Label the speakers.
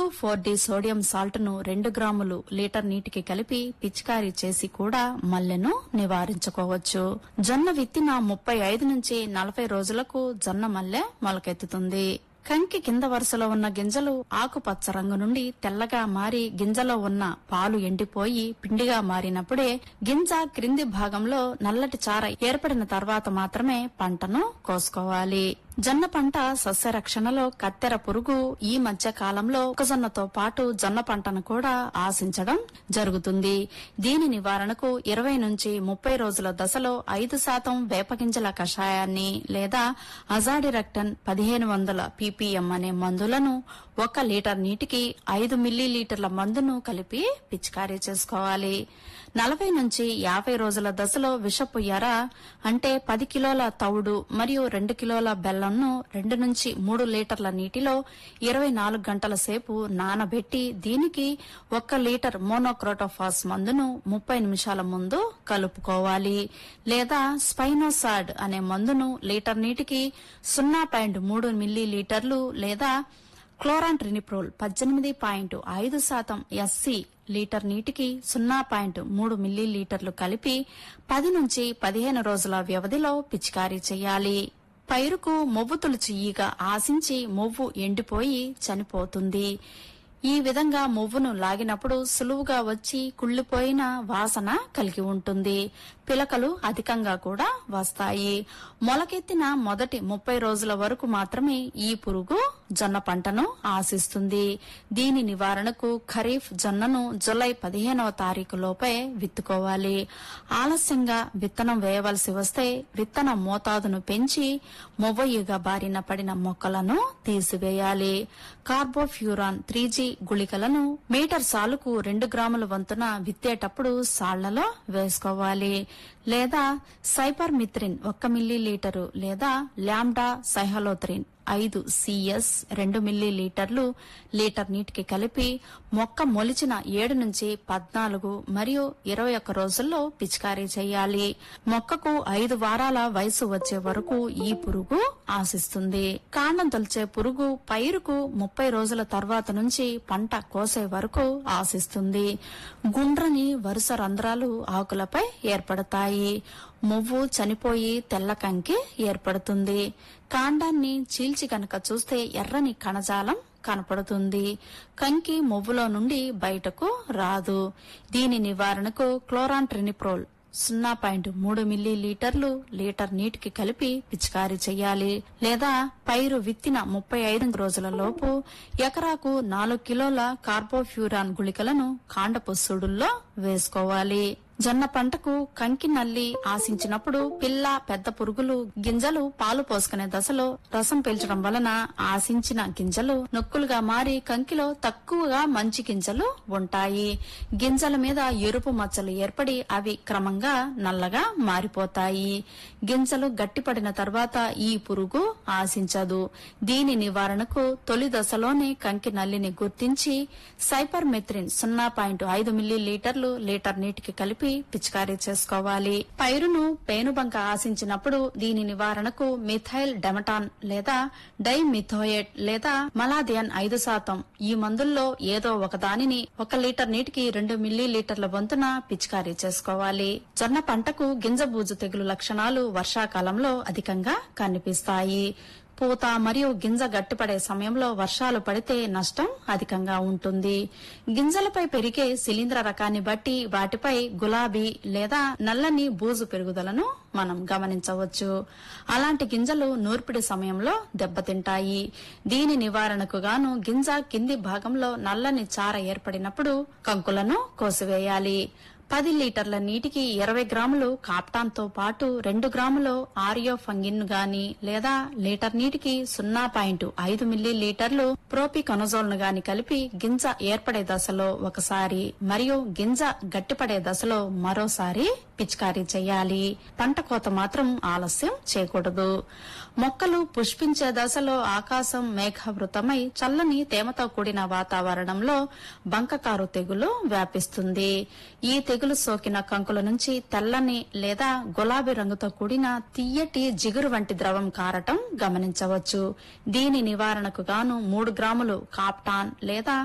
Speaker 1: four D sodium salt ను రెండు గ్రాములు లీటర్ నీటికి కలిపి పిచికారీ చేసి కూడా మల్లెను నివారించుకోవచ్చు జొన్న విత్తిన ముప్పై ఐదు నుంచి నలభై రోజులకు జొన్న మల్లె మొలకెత్తుతుంది కంకి కింద వరుసలో ఉన్న గింజలు ఆకుపచ్చ రంగు నుండి తెల్లగా మారి గింజలో ఉన్న పాలు ఎండిపోయి పిండిగా మారినప్పుడే గింజ క్రింది భాగంలో నల్లటి చార ఏర్పడిన తర్వాత మాత్రమే పంటను కోసుకోవాలి జొన్న పంట సస్యరక్షణలో కత్తెర పురుగు ఈ మధ్య కాలంలో మొక్కజొన్నతో పాటు జొన్న పంటను కూడా ఆశించడం జరుగుతుంది దీని నివారణకు ఇరవై నుంచి ముప్పై రోజుల దశలో ఐదు శాతం వేపగింజల కషాయాన్ని లేదా అజాడిరక్టన్ పదిహేను వందల పీపీఎం అనే మందులను ఒక లీటర్ నీటికి ఐదు మిల్లీ లీటర్ల మందును కలిపి పిచికారీ చేసుకోవాలి నలభై నుంచి యాభై రోజుల దశలో విషపు ఎర అంటే పది కిలోల తవుడు మరియు రెండు కిలోల బెల్లంను రెండు నుంచి మూడు లీటర్ల నీటిలో ఇరవై నాలుగు గంటల సేపు నానబెట్టి దీనికి ఒక్క లీటర్ మోనోక్రోటోఫాస్ మందును ముప్పై నిమిషాల ముందు కలుపుకోవాలి లేదా స్పైనోసాడ్ అనే మందును లీటర్ నీటికి సున్నా పాయింట్ మూడు మిల్లీ లీటర్లు లేదా క్లోరాన్ ట్రినిప్రోల్ పద్దెనిమిది పాయింట్ ఐదు శాతం ఎస్సి లీటర్ నీటికి సున్నా పాయింట్ మూడు మిల్లీ లీటర్లు కలిపి పది నుంచి పదిహేను రోజుల వ్యవధిలో పిచికారీ చేయాలి పైరుకు మొవ్వు తొలుచు ఈగ ఆశించి మొవ్వు ఎండిపోయి చనిపోతుంది ఈ విధంగా మొవ్వును లాగినప్పుడు సులువుగా వచ్చి కుళ్ళిపోయిన వాసన కలిగి ఉంటుంది పిలకలు అధికంగా కూడా వస్తాయి మొలకెత్తిన మొదటి ముప్పై రోజుల వరకు మాత్రమే ఈ పురుగు జొన్న పంటను ఆశిస్తుంది దీని నివారణకు ఖరీఫ్ జొన్నను జులై పదిహేనవ తారీఖు లోపే విత్తుకోవాలి ఆలస్యంగా విత్తనం వేయవలసి వస్తే విత్తన మోతాదును పెంచి మొవ్వయ్యగా బారిన పడిన మొక్కలను తీసివేయాలి కార్బోఫ్యూరాన్ త్రీ గుళికలను మీటర్ సాలుకు రెండు గ్రాముల వంతున విత్తేటప్పుడు సాళ్లలో వేసుకోవాలి లేదా సైపర్మిత్రిన్ ఒక్క మిల్లీ లీటరు లేదా ల్యాండా సైహలోత్రిన్ ఐదు సిఎస్ రెండు మిల్లీ లీటర్లు లీటర్ నీటికి కలిపి మొక్క మొలిచిన ఏడు నుంచి పద్నాలుగు మరియు ఇరవై ఒక్క రోజుల్లో పిచికారీ చేయాలి మొక్కకు ఐదు వారాల వయసు వచ్చే వరకు ఈ పురుగు ఆశిస్తుంది కాండం తొలిచే పురుగు పైరుకు ముప్పై రోజుల తర్వాత నుంచి పంట కోసే వరకు ఆశిస్తుంది గుండ్రని వరుస రంధ్రాలు ఆకులపై ఏర్పడతాయి మొవ్వు చనిపోయి తెల్ల కంకి ఏర్పడుతుంది కాండాన్ని చీల్చి గనక చూస్తే ఎర్రని కణజాలం కనపడుతుంది కంకి మొవ్వులో నుండి బయటకు రాదు దీని నివారణకు క్లోరాన్ ట్రినిప్రోల్ సున్నా పాయింట్ మూడు మిల్లీ లీటర్లు లీటర్ నీటికి కలిపి పిచికారీ చేయాలి లేదా పైరు విత్తిన ముప్పై ఐదు రోజుల లోపు ఎకరాకు నాలుగు కిలోల కార్బోఫ్యూరాన్ గుళికలను కాండపు సుడుల్లో వేసుకోవాలి జొన్న పంటకు కంకి నల్లి ఆశించినప్పుడు పిల్ల పెద్ద పురుగులు గింజలు పాలు పోసుకునే దశలో రసం పీల్చడం వలన ఆశించిన గింజలు నొక్కులుగా మారి కంకిలో తక్కువగా మంచి గింజలు ఉంటాయి గింజల మీద ఎరుపు మచ్చలు ఏర్పడి అవి క్రమంగా నల్లగా మారిపోతాయి గింజలు గట్టిపడిన తర్వాత ఈ పురుగు ఆశించదు దీని నివారణకు తొలి దశలోనే కంకి నల్లిని గుర్తించి సైపర్మెత్రిన్ సున్నా పాయింట్ ఐదు మిల్లీ లీటర్లు లీటర్ నీటికి కలిపి పిచికారీ చేసుకోవాలి పైరును పేనుబంక ఆశించినప్పుడు దీని నివారణకు మిథైల్ డెమటాన్ లేదా డైమిథోయేట్ లేదా మలాథియన్ ఐదు శాతం ఈ మందుల్లో ఏదో ఒక దానిని ఒక లీటర్ నీటికి రెండు మిల్లీ లీటర్ల వంతున పిచికారీ చేసుకోవాలి జొన్న పంటకు గింజబూజు తెగులు లక్షణాలు వర్షాకాలంలో అధికంగా కనిపిస్తాయి పూత మరియు గింజ గట్టిపడే సమయంలో వర్షాలు పడితే నష్టం అధికంగా ఉంటుంది గింజలపై పెరిగే శిలీంద్ర రకాన్ని బట్టి వాటిపై గులాబీ లేదా నల్లని బూజు పెరుగుదలను మనం గమనించవచ్చు అలాంటి గింజలు నూర్పిడి సమయంలో దెబ్బతింటాయి దీని నివారణకు గాను గింజ కింది భాగంలో నల్లని చార ఏర్పడినప్పుడు కంకులను కోసివేయాలి పది లీటర్ల నీటికి ఇరవై గ్రాములు కాప్టాన్తో పాటు రెండు గ్రాములు ఆరియో ఫంగిన్ గాని లేదా లీటర్ నీటికి సున్నా పాయింట్ ఐదు మిల్లీ లీటర్లు ప్రోపికొనజోల్ ను గాని కలిపి గింజ ఏర్పడే దశలో ఒకసారి మరియు గింజ గట్టిపడే దశలో మరోసారి పిచికారీ చేయాలి పంట కోత మాత్రం ఆలస్యం చేయకూడదు మొక్కలు పుష్పించే దశలో ఆకాశం మేఘావృతమై చల్లని తేమతో కూడిన వాతావరణంలో బంకకారు తెగులు వ్యాపిస్తుంది ఈ తెగులు సోకిన కంకుల నుంచి తెల్లని లేదా గులాబీ రంగుతో కూడిన తియ్యటి జిగురు వంటి ద్రవం కారటం గమనించవచ్చు దీని నివారణకు గాను మూడు గ్రాములు కాప్టాన్ లేదా